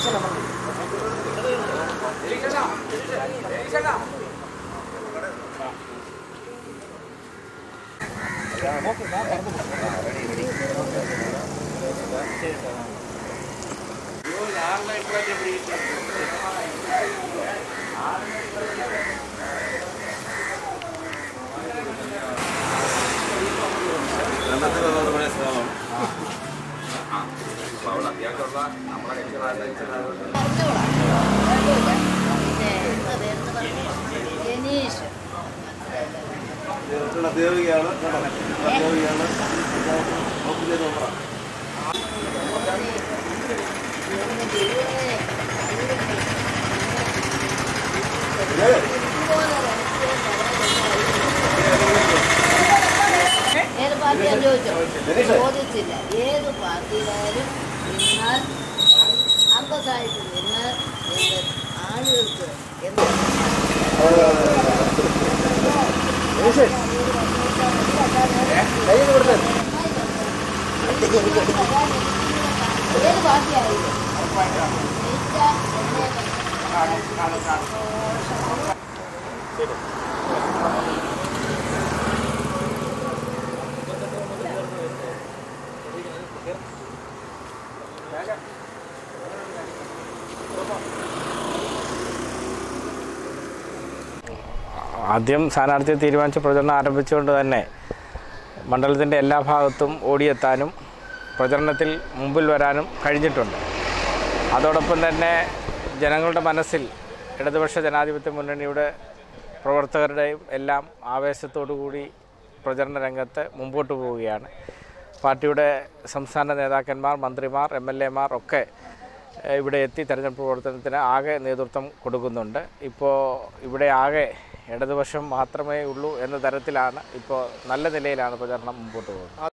ജനീഷ് ദേവികയാണ് ദേവികയാണ് ഓഫീസിലെ നോക്കണം ഏത് പാർട്ടിയാന്ന് ചോദിച്ചോ ചോദിച്ചില്ല ഏത് പാർട്ടിയിലായാലും നിന്നാൽ അന്തസ്സായിട്ട് നിന്ന് എന്ത് ആളുകൾക്ക് എന്ത് ഏത് പാർട്ടിയായാലും ജയിച്ചാൽ എന്നെ ആദ്യം സ്ഥാനാർത്ഥിയെ തീരുമാനിച്ച് പ്രചരണം ആരംഭിച്ചുകൊണ്ട് തന്നെ മണ്ഡലത്തിൻ്റെ എല്ലാ ഭാഗത്തും ഓടിയെത്താനും പ്രചരണത്തിൽ മുമ്പിൽ വരാനും കഴിഞ്ഞിട്ടുണ്ട് അതോടൊപ്പം തന്നെ ജനങ്ങളുടെ മനസ്സിൽ ഇടതുപക്ഷ ജനാധിപത്യ മുന്നണിയുടെ പ്രവർത്തകരുടെയും എല്ലാം ആവേശത്തോടു കൂടി പ്രചരണ രംഗത്ത് മുമ്പോട്ട് പോവുകയാണ് പാർട്ടിയുടെ സംസ്ഥാന നേതാക്കന്മാർ മന്ത്രിമാർ എം എൽ എമാർ ഒക്കെ ഏഹ്, ഇവിടെ എത്തി തെരഞ്ഞെടുപ്പ് പ്രവർത്തനത്തിന് ആകെ നേതൃത്വം കൊടുക്കുന്നുണ്ട് ഇപ്പോൾ ഇവിടെ ആകെ ഇടതുപക്ഷം മാത്രമേ ഉള്ളൂ എന്ന തരത്തിലാണ് ഇപ്പോൾ നല്ല നിലയിലാണ് പ്രചരണം മുമ്പോട്ട് പോകുന്നത്